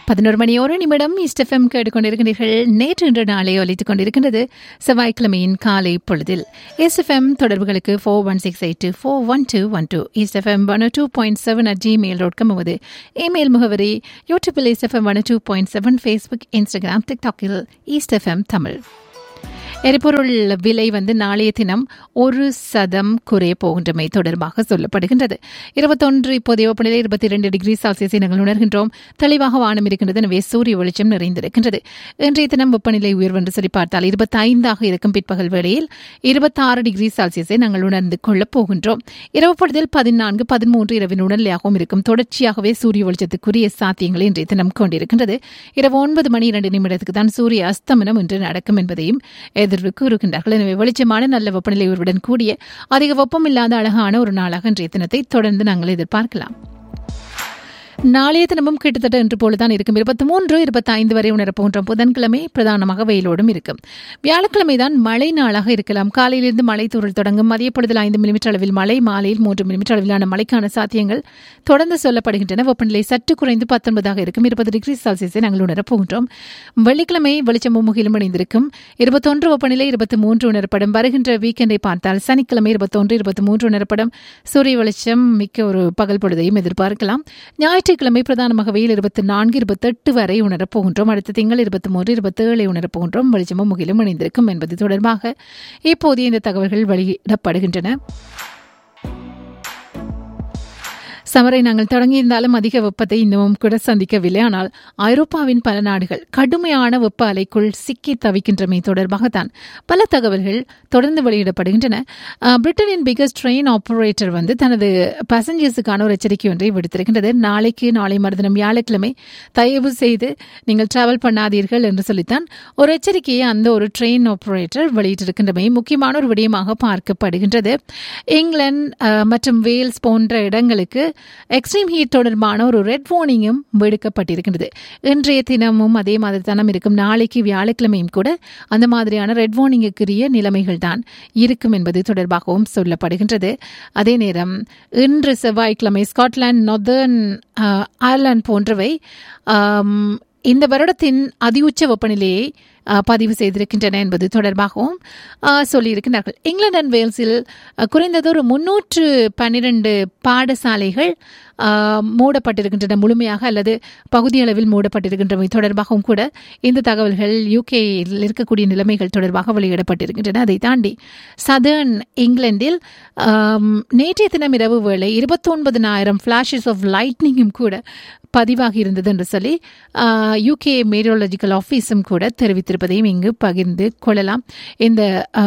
பதினோரு மணி ஒரு நிமிடம் இஸ்டெஃபம் கேட்டுக்கொண்டிருக்கிறீர்கள் நேற்று இன்று நாளை ஒலித்துக் கொண்டிருக்கின்றது செவ்வாய்க்கிழமையின் காலை பொழுதில் எஸ்எஃப்எம் தொடர்புகளுக்கு four one six eight two four one two one two ISFM one two point seven at Gmail dot com உமது இமெயில் முகவரி யூடியூபில் ISFM one two point seven Facebook Instagram டிக்டாக்கில் ஈஸ்டெஃப்எம் தமிழ் எரிபொருள் விலை வந்து நாளைய தினம் ஒரு சதம் குறைய போகின்றமை தொடர்பாக சொல்லப்படுகின்றது இருபத்தொன்று இப்போதைய வெப்பநிலை இருபத்தி இரண்டு டிகிரி செல்சியஸை நாங்கள் உணர்கின்றோம் தெளிவாக வானம் இருக்கின்றது எனவே சூரிய வெளிச்சம் நிறைந்திருக்கின்றது இன்றைய தினம் வெப்பநிலை உயர்வு என்று சொல்லி பார்த்தால் இருபத்தி ஐந்தாக இருக்கும் பிற்பகல் வேளையில் இருபத்தாறு டிகிரி செல்சியஸை நாங்கள் உணர்ந்து கொள்ளப் போகின்றோம் இரவு பொழுதில் பதினான்கு பதிமூன்று இரவின் உடல்நிலையாகவும் இருக்கும் தொடர்ச்சியாகவே சூரிய வெளிச்சத்துக்குரிய சாத்தியங்களை இன்றைய தினம் கொண்டிருக்கின்றது இரவு ஒன்பது மணி இரண்டு நிமிடத்துக்கு தான் சூரிய அஸ்தமனம் இன்று நடக்கும் என்பதையும் எதிர்வு கூறுகின்றார்கள் எனவே வெளிச்சமான நல்ல வெப்பநிலை உயர்வுடன் கூடிய அதிக வெப்பம் இல்லாத அழகான ஒரு நாளாக இன்றைய தினத்தை தொடர்ந்து நாங்கள் எதிர்பார்க்கலாம் நாளைய தினமும் கிட்டத்தட்ட இன்று போலதான் இருக்கும் இருபத்தி மூன்று இருபத்தி ஐந்து வரை உணரப்போன்ற புதன்கிழமை பிரதானமாக வெயிலோடும் இருக்கும் வியாழக்கிழமை தான் மழை நாளாக இருக்கலாம் காலையிலிருந்து மழை தூரல் தொடங்கும் மதிய பொழுதில் ஐந்து மில்லிமீட்டர் அளவில் மழை மாலையில் மூன்று மில்லிமீட்டர் அளவிலான மழைக்கான சாத்தியங்கள் தொடர்ந்து சொல்லப்படுகின்றன வெப்பநிலை சற்று குறைந்து பத்தொன்பதாக இருக்கும் இருபது டிகிரி செல்சியஸை நாங்கள் உணரப் போகின்றோம் வெள்ளிக்கிழமை வெளிச்சமும் முகிலும் இணைந்திருக்கும் இருபத்தொன்று வெப்பநிலை இருபத்தி மூன்று உணரப்படும் வருகின்ற வீக்கெண்டை பார்த்தால் சனிக்கிழமை இருபத்தொன்று இருபத்தி மூன்று உணரப்படும் சூரிய வெளிச்சம் மிக்க ஒரு பகல் பொழுதையும் எதிர்பார்க்கலாம் ஞாயிற்று ஞாயிற்றுக்கிழமை பிரதானமாக வெயில் இருபத்தி நான்கு இருபத்தெட்டு வரை உணரப் போகின்றோம் அடுத்த திங்கள் இருபத்தி மூன்று இருபத்தி ஏழை உணரப் போகின்றோம் வெளிச்சமும் முகிலும் இணைந்திருக்கும் என்பது தொடர்பாக இப்போதைய இந்த தகவல்கள் வெளியிடப்படுகின்றன சமரை நாங்கள் தொடங்கியிருந்தாலும் அதிக வெப்பத்தை இன்னமும் கூட சந்திக்கவில்லை ஆனால் ஐரோப்பாவின் பல நாடுகள் கடுமையான வெப்ப அலைக்குள் சிக்கி தவிக்கின்றமை தொடர்பாகத்தான் பல தகவல்கள் தொடர்ந்து வெளியிடப்படுகின்றன பிரிட்டனின் பிகஸ்ட் ட்ரெயின் ஆபரேட்டர் வந்து தனது பேசஞ்சர்ஸுக்கான ஒரு எச்சரிக்கை ஒன்றை விடுத்திருக்கின்றது நாளைக்கு நாளை மறுதினம் வியாழக்கிழமை தயவு செய்து நீங்கள் டிராவல் பண்ணாதீர்கள் என்று சொல்லித்தான் ஒரு எச்சரிக்கையை அந்த ஒரு ட்ரெயின் ஆபரேட்டர் வெளியிட்டிருக்கின்றமை முக்கியமான ஒரு விடயமாக பார்க்கப்படுகின்றது இங்கிலாந்து மற்றும் வேல்ஸ் போன்ற இடங்களுக்கு எக்ஸ்ட்ரீம் ஹீட் தொடர்பான ஒரு ரெட் வார்னிங்கும் விடுக்கப்பட்டிருக்கின்றது இன்றைய தினமும் அதே மாதிரி தனம் இருக்கும் நாளைக்கு வியாழக்கிழமையும் கூட அந்த மாதிரியான ரெட் வார்னிங்குக்குரிய நிலைமைகள் தான் இருக்கும் என்பது தொடர்பாகவும் சொல்லப்படுகின்றது அதே நேரம் இன்று செவ்வாய்க்கிழமை ஸ்காட்லாந்து நொர்தர்ன் அயர்லாந்து போன்றவை இந்த வருடத்தின் அதிஉச்ச வெப்பநிலையை பதிவு செய்திருக்கின்றன என்பது தொடர்பாகவும் சொல்லியிருக்கிறார்கள் இங்கிலாந்து அண்ட் வேல்ஸில் குறைந்தது ஒரு முன்னூற்று பன்னிரண்டு பாடசாலைகள் மூடப்பட்டிருக்கின்றன முழுமையாக அல்லது பகுதியளவில் மூடப்பட்டிருக்கின்றவை தொடர்பாகவும் கூட இந்த தகவல்கள் யூகேயில் இருக்கக்கூடிய நிலைமைகள் தொடர்பாக வெளியிடப்பட்டிருக்கின்றன அதை தாண்டி சதர்ன் இங்கிலாந்தில் நேற்றைய தினம் இரவு வேளை இருபத்தொன்பதனாயிரம் ஃபிளாஷஸ் ஆஃப் லைட்னிங்கும் கூட பதிவாகி இருந்தது என்று சொல்லி யூகே மேரியாலஜிக்கல் ஆஃபீஸும் கூட தெரிவித்திருப்பதையும் இங்கு பகிர்ந்து கொள்ளலாம் இந்த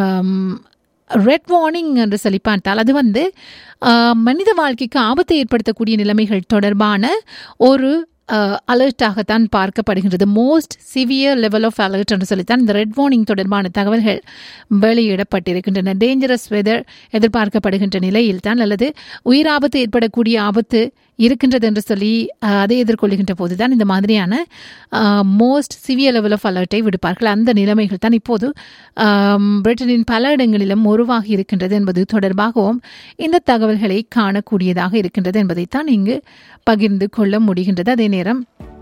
ரெட் வார்னிங் என்று சொல்லி பார்த்தால் அது வந்து மனித வாழ்க்கைக்கு ஆபத்தை ஏற்படுத்தக்கூடிய நிலைமைகள் தொடர்பான ஒரு அலர்ட்டாகத்தான் பார்க்கப்படுகின்றது most severe level of alert என்று சொல்லித்தான் இந்த ரெட் வார்னிங் தொடர்பான தகவல்கள் வெளியிடப்பட்டிருக்கின்றன டேஞ்சரஸ் வெதர் எதிர்பார்க்கப்படுகின்ற நிலையில் தான் அல்லது உயிராபத்து ஏற்படக்கூடிய ஆபத்து இருக்கின்றது என்று சொல்லி அதை எதிர்கொள்கின்ற போதுதான் இந்த மாதிரியான மோஸ்ட் சிவியர் லெவல் ஆஃப் அலர்ட்டை விடுப்பார்கள் அந்த நிலைமைகள் தான் இப்போது பிரிட்டனின் பல இடங்களிலும் உருவாகி இருக்கின்றது என்பது தொடர்பாகவும் இந்த தகவல்களை காணக்கூடியதாக இருக்கின்றது என்பதைத்தான் இங்கு பகிர்ந்து கொள்ள முடிகின்றது அதே நேரம்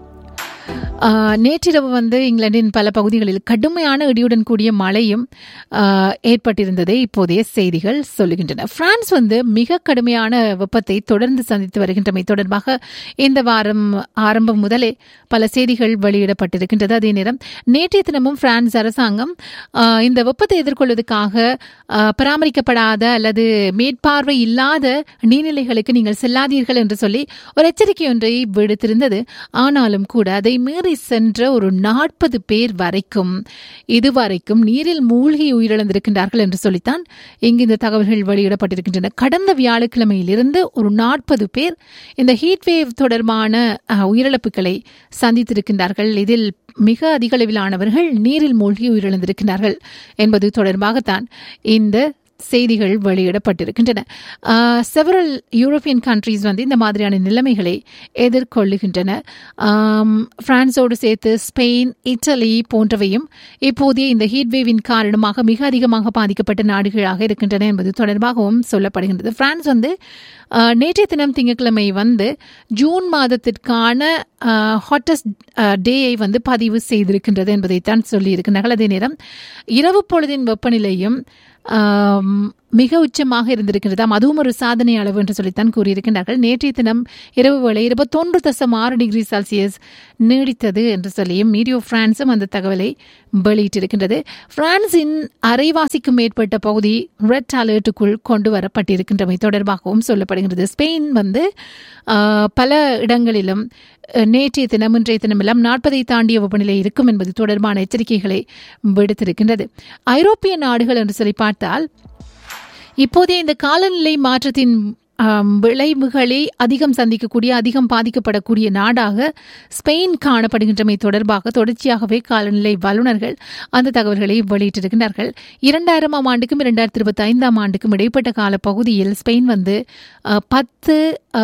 நேற்றிரவு வந்து இங்கிலாந்தின் பல பகுதிகளில் கடுமையான இடியுடன் கூடிய மழையும் ஏற்பட்டிருந்ததை இப்போதைய செய்திகள் சொல்லுகின்றன பிரான்ஸ் வந்து மிக கடுமையான வெப்பத்தை தொடர்ந்து சந்தித்து வருகின்றமை தொடர்பாக இந்த வாரம் ஆரம்பம் முதலே பல செய்திகள் வெளியிடப்பட்டிருக்கின்றது அதே நேரம் நேற்றைய தினமும் பிரான்ஸ் அரசாங்கம் இந்த வெப்பத்தை எதிர்கொள்வதற்காக பராமரிக்கப்படாத அல்லது மேற்பார்வை இல்லாத நீர்நிலைகளுக்கு நீங்கள் செல்லாதீர்கள் என்று சொல்லி ஒரு எச்சரிக்கை ஒன்றை விடுத்திருந்தது ஆனாலும் கூட அதை மீறி சென்ற ஒரு நாற்பது பேர் வரைக்கும் இதுவரைக்கும் நீரில் மூழ்கி உயிரிழந்திருக்கின்றார்கள் என்று சொல்லித்தான் இங்கு இந்த தகவல்கள் வெளியிடப்பட்டிருக்கின்றன கடந்த வியாழக்கிழமையிலிருந்து ஒரு நாற்பது பேர் இந்த ஹீட் வேவ் தொடர்பான உயிரிழப்புகளை சந்தித்திருக்கின்றார்கள் இதில் மிக அதிக அளவிலானவர்கள் நீரில் மூழ்கி உயிரிழந்திருக்கிறார்கள் என்பது தொடர்பாகத்தான் இந்த செய்திகள் வெளியிடப்பட்டிருக்கின்றன செவரல் யூரோப்பியன் கண்ட்ரீஸ் வந்து இந்த மாதிரியான நிலைமைகளை எதிர்கொள்ளுகின்றன ஆம், பிரான்சோடு சேர்த்து ஸ்பெயின் இட்டலி போன்றவையும் இப்போதைய இந்த ஹீட்வேவின் காரணமாக மிக அதிகமாக பாதிக்கப்பட்ட நாடுகளாக இருக்கின்றன என்பது தொடர்பாகவும் சொல்லப்படுகின்றது பிரான்ஸ் வந்து ஆஹ், நேற்றைய தினம் திங்கட்கிழமை வந்து ஜூன் மாதத்திற்கான ஹாட்டஸ்ட் டேயை வந்து பதிவு செய்திருக்கின்றது என்பதைத்தான் சொல்லியிருக்கிறார்கள் அதே நேரம் இரவு பொழுதின் வெப்பநிலையும் ஆம், மிக உச்சமாக இருந்திருக்கிறதாம் அதுவும் ஒரு சாதனை அளவு என்று சொல்லித்தான் கூறியிருக்கின்றார்கள் நேற்றைய தினம் இரவு வேளை இருபத்தொன்று தசம் ஆறு டிகிரி செல்சியஸ் நீடித்தது என்று சொல்லியும் மீடியோ பிரான்ஸும் அந்த தகவலை வெளியிட்டிருக்கின்றது பிரான்சின் அரைவாசிக்கும் மேற்பட்ட பகுதி ரெட் அலர்ட்டுக்குள் கொண்டு வரப்பட்டிருக்கின்றமை தொடர்பாகவும் சொல்லப்படுகின்றது ஸ்பெயின் வந்து ஆஹ், பல இடங்களிலும் அஹ், நேற்றைய தினம் இன்றைய தினம் எல்லாம் நாற்பதை தாண்டிய வெப்பநிலை இருக்கும் என்பது தொடர்பான எச்சரிக்கைகளை விடுத்திருக்கின்றது ஐரோப்பிய நாடுகள் என்று சொல்லி பார்த்தால் இப்போதைய இந்த காலநிலை மாற்றத்தின் ஆம், விளைவுகளை அதிகம் சந்திக்கக்கூடிய அதிகம் பாதிக்கப்படக்கூடிய நாடாக ஸ்பெயின் காணப்படுகின்றமை தொடர்பாக தொடர்ச்சியாகவே காலநிலை வல்லுநர்கள் அந்த தகவல்களை வெளியிட்டிருக்கிறார்கள் இரண்டாயிரமாம் ஆண்டுக்கும் இரண்டாயிரத்தி இருபத்தி ஐந்தாம் ஆண்டுக்கும் இடைப்பட்ட கால பகுதியில் ஸ்பெயின் வந்து அஹ், பத்து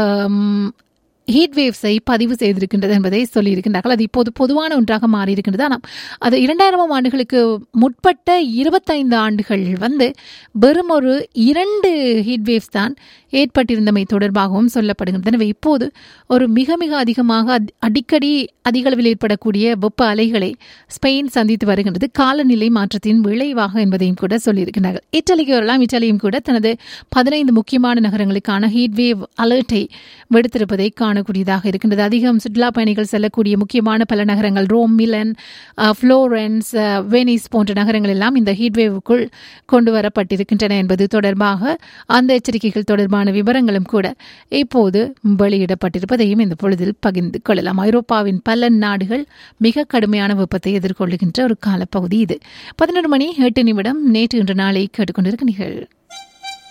ஆம், ஹீட் வேவ்ஸை பதிவு செய்திருக்கின்றது என்பதை சொல்லியிருக்கின்றார்கள் அது இப்போது பொதுவான ஒன்றாக மாறியிருக்கின்றது ஆனால் அது இரண்டாயிரமாம் ஆண்டுகளுக்கு முற்பட்ட இருபத்தைந்து ஆண்டுகள் வந்து வெறும் ஒரு இரண்டு ஹீட் வேவ்ஸ் தான் ஏற்பட்டிருந்தமை தொடர்பாகவும் சொல்லப்படுகின்றன எனவே இப்போது ஒரு மிக மிக அதிகமாக அத்- அடிக்கடி அதிக அளவில் ஏற்படக்கூடிய வெப்ப அலைகளை ஸ்பெயின் சந்தித்து வருகின்றது காலநிலை மாற்றத்தின் விளைவாக என்பதையும் கூட சொல்லியிருக்கிறார்கள் இட்டலிக்கு வரலாம் இட்டலியும் கூட தனது பதினைந்து முக்கியமான நகரங்களுக்கான ஹீட் வேவ் அலர்ட்டை விடுத்திருப்பதை காணக்கூடியதாக இருக்கின்றது அதிகம் சுற்றுலா பயணிகள் செல்லக்கூடிய முக்கியமான பல நகரங்கள் ரோம் மிலன் அஹ், புளோரன்ஸ் அஹ், வெனிஸ் போன்ற நகரங்கள் எல்லாம் இந்த ஹீட் வேவுக்குள் கொண்டு வரப்பட்டிருக்கின்றன என்பது தொடர்பாக அந்த எச்சரிக்கைகள் தொடர்பான விவரங்களும் கூட இப்போது வெளியிடப்பட்டிருப்பதையும் இந்த பொழுதில் பகிர்ந்து கொள்ளலாம் ஐரோப்பாவின் பல நாடுகள் மிக கடுமையான வெப்பத்தை எதிர்கொள்ளுகின்ற ஒரு காலப்பகுதி இது பதினொரு மணி எட்டு நிமிடம் நேற்று இன்று நாளை கேட்டுக்கொண்டிருக்கிறீர்கள்